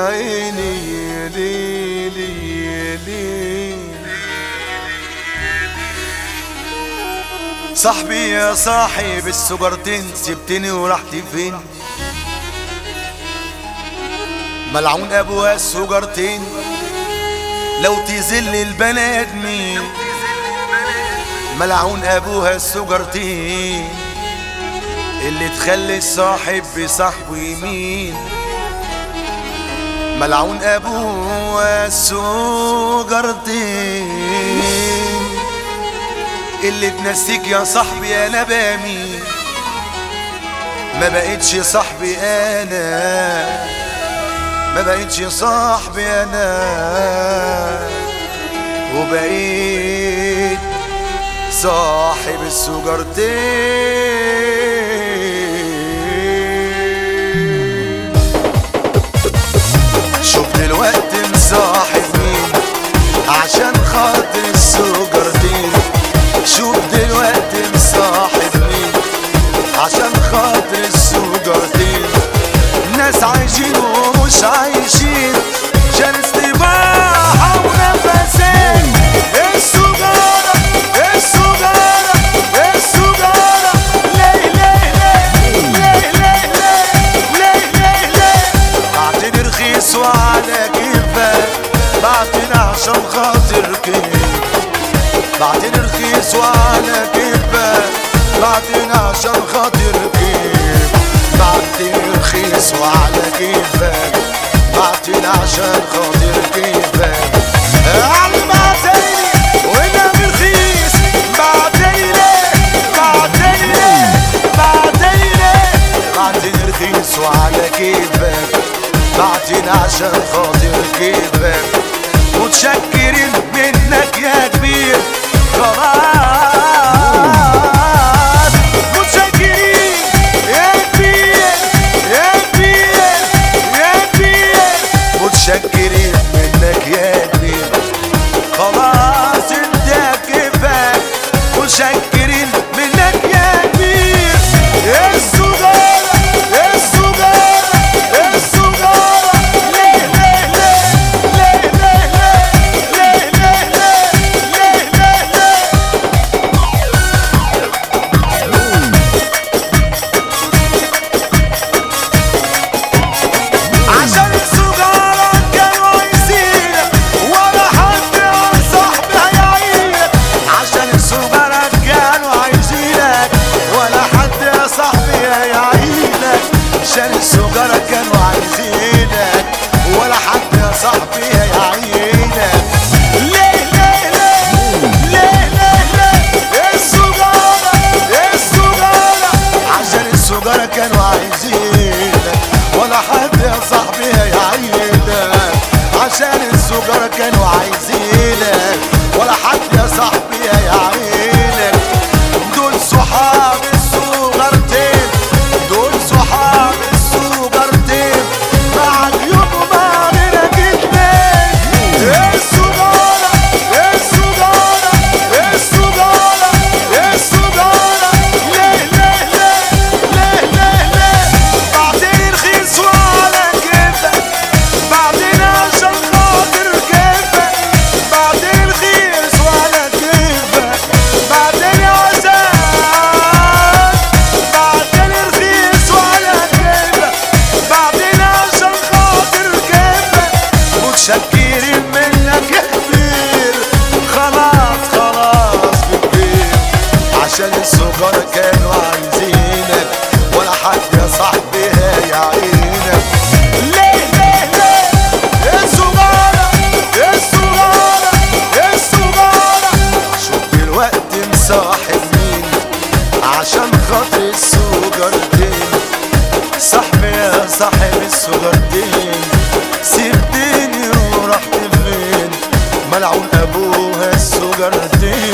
يا عيني يا ليلي يا ليلي صاحبي يا صاحب السجرتين سبتني ورحت فين ملعون ابوها السجرتين لو تذل البني ادمين ملعون ابوها السجرتين اللي تخلي الصاحب بصاحبه يمين ملعون ابوها السجرتين اللي تنسيك يا صاحبي انا بامين ما بقتش صاحبي انا ما بقتش صاحبي انا وبقيت صاحب السجرتين شوف دلوقتي مصاحب مين عشان خاطر السجرتين شوف دلوقتي مصاحب مين عشان خاطر السجرتين ناس عايشين ومش عايشين عشان استباحة ونفسين السجارة السجارة السجارة ليه ليه ليه ليه ليه ليه ليه ليه ليه بعتني رخيص وعلى كيفك بعتني عشان خاطر كيف بعتني رخيص وعلى كيفك بعتني عشان خاطر كيف بعتني رخيص وعلى كيفك بعتني عشان خاطر كيفك علي بعتني وانا برخيص بعتني ليه بعتني ليه بعتني ليه بعتني رخيص وعلى كيفك بعتني عشان خاطر كيفك متشكرين منك يا كبير خلاص متشكرين يا كبير يا كبير يا كبير متشكرين منك يا كبير خلاص انت كفاك متشكرين منك يا كبير السجارة السجارة السجارة ليه ليه ليه ليه ليه ليه ليه ليه ليه ليه ليه عشان السجارة كانوا عايزينك ولا حد يا صاحبي هيعينك عشان السجارة كانوا عايزينك ولا حد يا صاحبي هيعينك عشان السجارة كانوا عايزينك ولا حد يا صاحبي هيعينك ليه ليه ليه ليه ليه ليه السجارة السجارة عشان السجارة كانوا عايزينك ولا حد يا صاحبي هيعينك عشان السجارة كانوا عايزينك ولا حد يا صاحبي هيعينك دول صحاب السجارتين دول صحاب السجارتين بعد يوم ما غيرك اتنين السجارة السجارة السجارة السجارة ليه ليه ليه ليه ليه ليه بعدين رخيص وعلى كيفك بعدين عشان خاطر كيفك بعدين رخيص وعلى كيفك بعدين عشان بعدين رخيص وعلى كيفك بعدين عشان خاطر كيفك متشكرين منك يا كبير خلاص خلاص كبير عشان السجارة كانوا عايزينك ولا حد يا صاحبي هيعينك ليه ليه ليه السجارة السجارة السجارة شوف دلوقتي مصاحب مين عشان خاطر السجارتين صاحبي يا صاحب السجارتين سبتني ورحت فين ملعون ابوها السجارتين